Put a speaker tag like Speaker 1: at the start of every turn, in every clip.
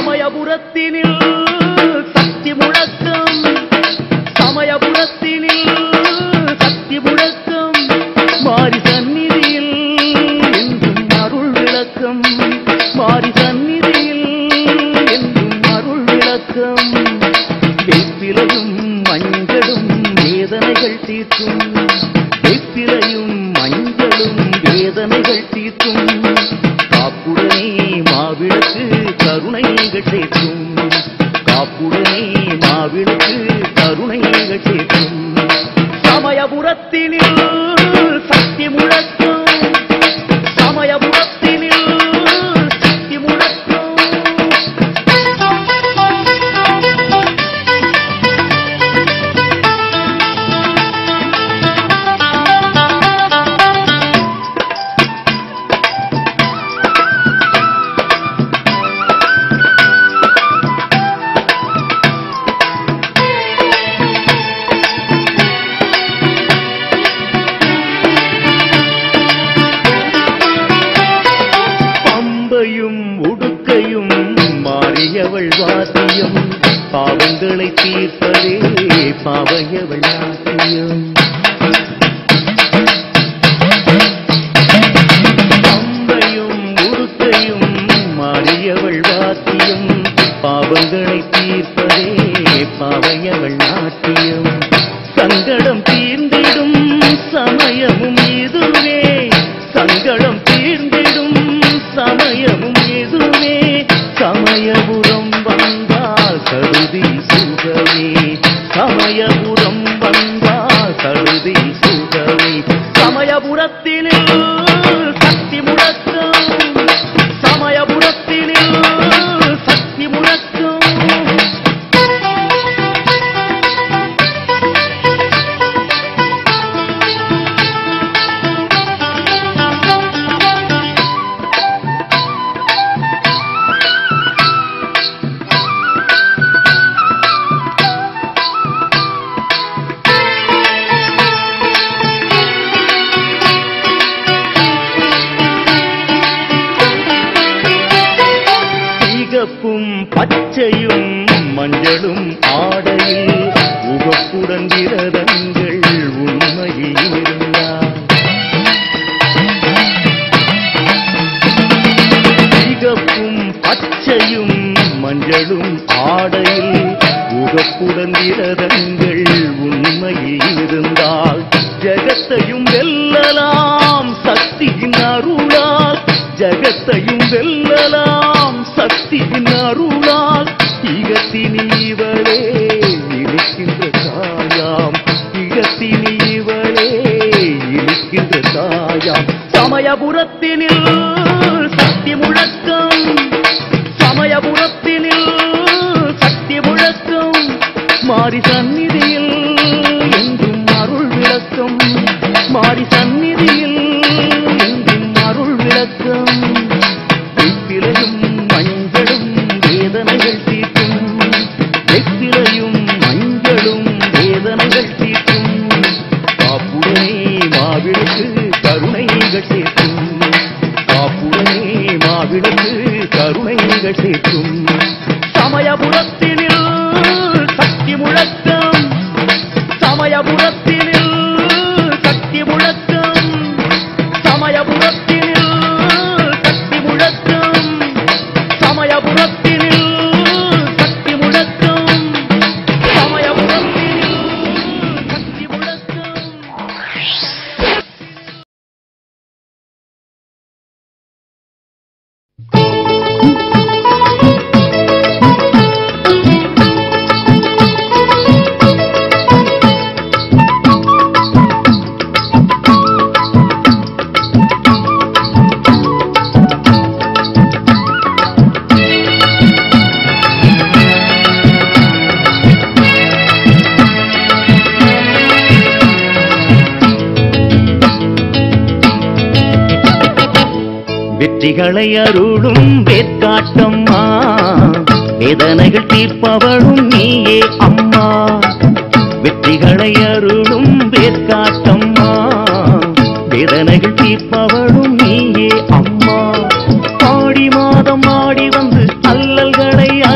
Speaker 1: சமயபுரத்தினில் சக்தி முழக்கம் சமயபுரத்தினில் சக்தி முழக்கம் மாறி சந்நிதியில் என்றும் அருள் விளக்கம் மாறி சந்நிதியில் என்றும் அருள் விளக்கம் வெப்பிலையும் மஞ்சளும் வேதனைகள் தீர்க்கும் வெப்பிலையும் மஞ்சளும் வேதனைகள் தீர்க்கும் காப்புடனே மாவிளக்கு கருணைகள் சேர்க்கும் காப்புடனே மாவிளக்கு கருணைகள் சேர்க்கும் சமயபுரத்தினில் சக்தி முழக்கம் சமயபுரத்தினில் சக்தி முழக்கம் பம்பையும் உடுக்கையும் மாறியவள் வாத்தியம் பாவங்களை தீர்ப்பதே பாவையவள் வாத்தியம் பம்பையும் உடுக்கையும் மாறியவள் வாத்தியம் பாவங்களை தீர்ப்பதே பாவையவள் நாட்டியம் சங்கடம் தீர்ந்திடும் சமயமும் இதுவே சங்கடம் தீர்ந்திடும் சமயமும் இதுவே சமயபுரம் வந்தால் கருதி சுகமே சமயபுரம் வந்தால் கருதி சுகமே சமயபுரத்தினில் சக்தி முழக்கம் சமயபுரத்தினில் சக்தி முழக்கம் சிகப்பும் பச்சையும் மஞ்சளும் ஆடையில் உகப்புடன் விரதங்கள் உண்மையில் இருந்தார் சிகப்பும் பச்சையும் மஞ்சளும் ஆடையில் உகப்புடன் விரதங்கள் உண்மையில் இருந்தால் ஜகத்தையும் வெல்லலாம் சக்தியின் அருளால் ஜகத்தையும் வெல்லலாம் சக்தியின் அருளால் இகத்தினீவளே இனிக்கின்ற தாயாம் இகத்தினீவளே இனிக்கின்ற தாயாம் சமயபுரத்தினில் சக்தி முழக்கம் சமயபுரத்தினில் சக்தி முழக்கம் மாறி சந்நிதியில் என்றும் அருள் விளக்கம் மாறி சந்நிதியில் என்றும் அருள் விளக்கம் வெப்பிலையும் மஞ்சளும் வேதனைகள் தீர்க்கும் வெப்பிலையும் மஞ்சளும் வேதனைகள் தீர்க்கும் காப்புடனே மாவிளக்கு கருணைகள் சேர்க்கும் காப்புடனே மாவிளக்கு கருணைகள் சேர்க்கும் சமயபுரத்தினில் சக்தி முழக்கம் சமயபுரத்தினில் சக்தி முழக்கம் சமயபுரத்தினில் சக்தி முழக்கம் சமயபுரத்தினில் சக்தி முழக்கம் சமயபுரத்தினில் சக்தி முழக்கம் வெற்றிகளை அருளும் வேற்காட்டம்மா வேதனைகள் தீர்ப்பவளும் நீயே அம்மா வெற்றிகளை அருளும் வேற்காட்டம்மா வேதனைகள் தீர்ப்பவளும் நீயே அம்மா ஆடி மாதம் ஆடி வந்து அல்லல்களை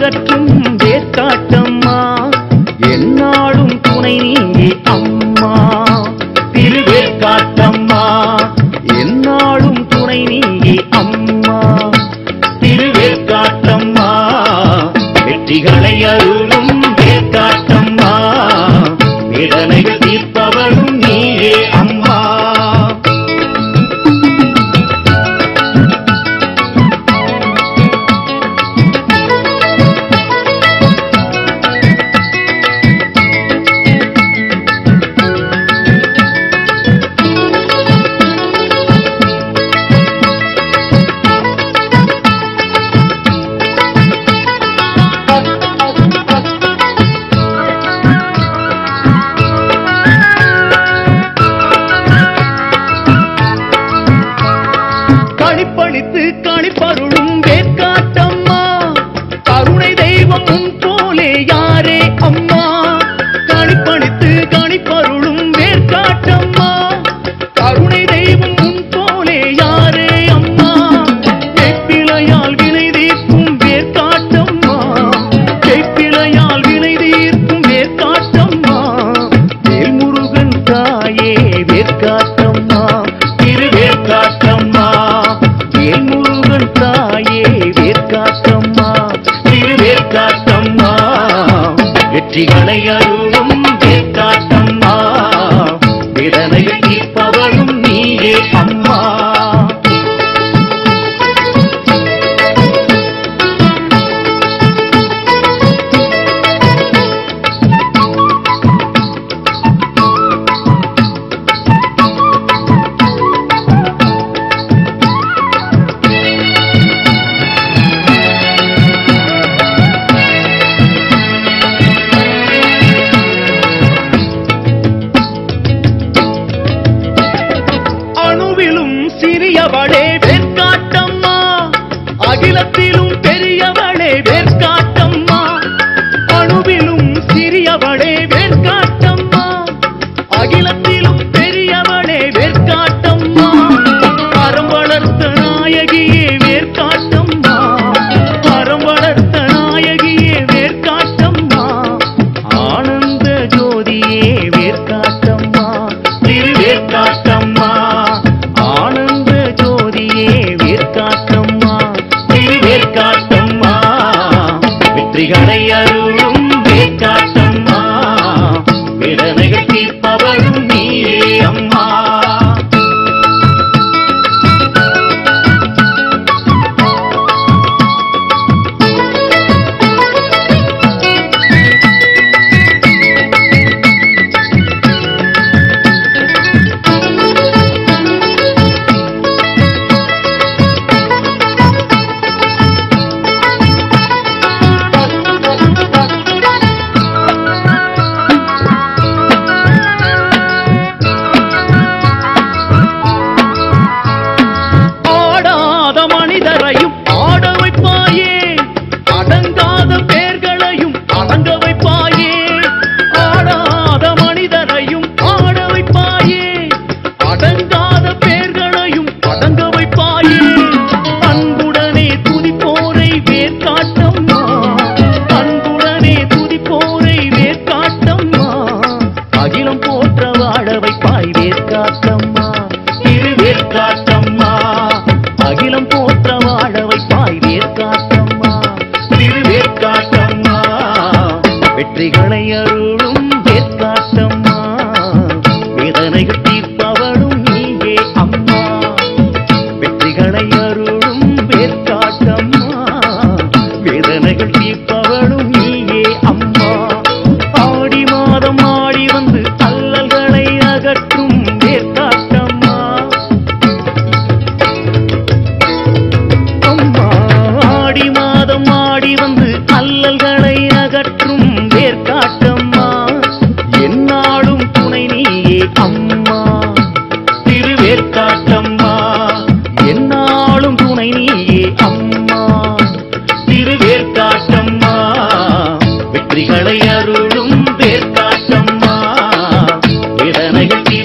Speaker 1: அகற்றும் வேற்காட்டம்மா என்னாலும் துணை நீயே அம்மா திருவேற்காட்டம்மா என்னாலும் துணை நீயே அம்மா திருவேற்காட்டம்மா வெற்றிகளை அருளும் வேற்காட்டம்மா வேதனைகள் தீர்ப்பவளும் நீயே அம்மா களிப்பளித்து களிப்பருளும் வேற்காட்டம்மா கருணை தெய்வம் உன் போலே யாரே அம்மா களிப்பளித்து களிப்பருளும் வேற்காட்டம்மா கருணை தெய்வம் உன் போலே யாரே அம்மா வெப்பிலையால் வினை தீர்க்கும் வேற்காட்டம்மா வெப்பிலையால் வினை தீர்க்கும் வேற்காட்டம்மா வேல்முருகன் தாயே வேற்காட்டம்மா திருவேற்காட்டம்மா வேல்முருகன் தாயே வேற்காட்டம்மா திருவேற்காட்டம்மா வெற்றிகளை அருளும் வேற்காட்டம்மா வேதனையை தீர்ப்பவளும் நீயே அம்மா அணுவிலும் சிறியவளே வேற்காட்டம்மா அகிலத்திலும் பெரியவளே வேற்காட்டம்மா அணுவிலும் சிறியவளே வேற்காட்டம்மா அகிலத்திலும் பெரியவளே வேற்காட்டம்மா அறம் வளர்த்த நாயகியே வேற்காட்டம்மா அறம் வளர்த்த நாயகியே வேற்காட்டம்மா ஆனந்த ஜோதியே வேற்காட்டம்மா திருவேற்காட்டம்மா ஆனந்த ஜோதியே வேற்காட்டம்மா திருவேற்காட்டம்மா வெற்றிகளை அருளும் வேற்காட்டம்மா வேதனைகள் தீர்ப்பவரும் நீயே அம்மா ஆடாத மனிதரையும் ஆட வைப்பாயே அடங்காத பேர்களையும் அடங்க வைப்பாயே ஆடாத மனிதரையும் ஆட வைப்பாயே அடங்காத பேர்களையும் அடங்க வைப்பாயே அன்புடனே துதிப்போரை வேற்காட்டம்மா அன்புடனே துதிப்போரை வேற்காட்டம்மா அகிலம் போற்ற வாழ வைப்பாய் வேற்காட்டம்மா திருவேற்காட்டம்மா அகிலம் போற்ற வாழ வைப்பாய் வேற்காட்டம்மா திருவேற்காட்டம்மா வெற்றிகளை அருளும் வேற்காட்டம்மா வேதனைகள் தீர்ப்பவளும் நீயே அம்மா வெற்றிகளை அருளும் வேற்காட்டம்மா வேதனைகள் தீர்ப்பவளும் நீயே அம்மா ஆடி மாதம் ஆடி வந்து அல்லல்களை அகற்றும் வேற்காட்டம்மா அம்மா ஆடி மாதம் ஆடி வந்து அல்லல்களை அகற்றும் வேற்காட்டம்மா என்னாலும் துணை நீயே அம்மா திருவேற்காட்டம்மா என்னாலும் துணை நீயே அம்மா திருவேற்காட்டம்மா வெற்றிகளை அருளும் வேற்காட்டம்மா வேதனைகள் தீர்ப்பவளும்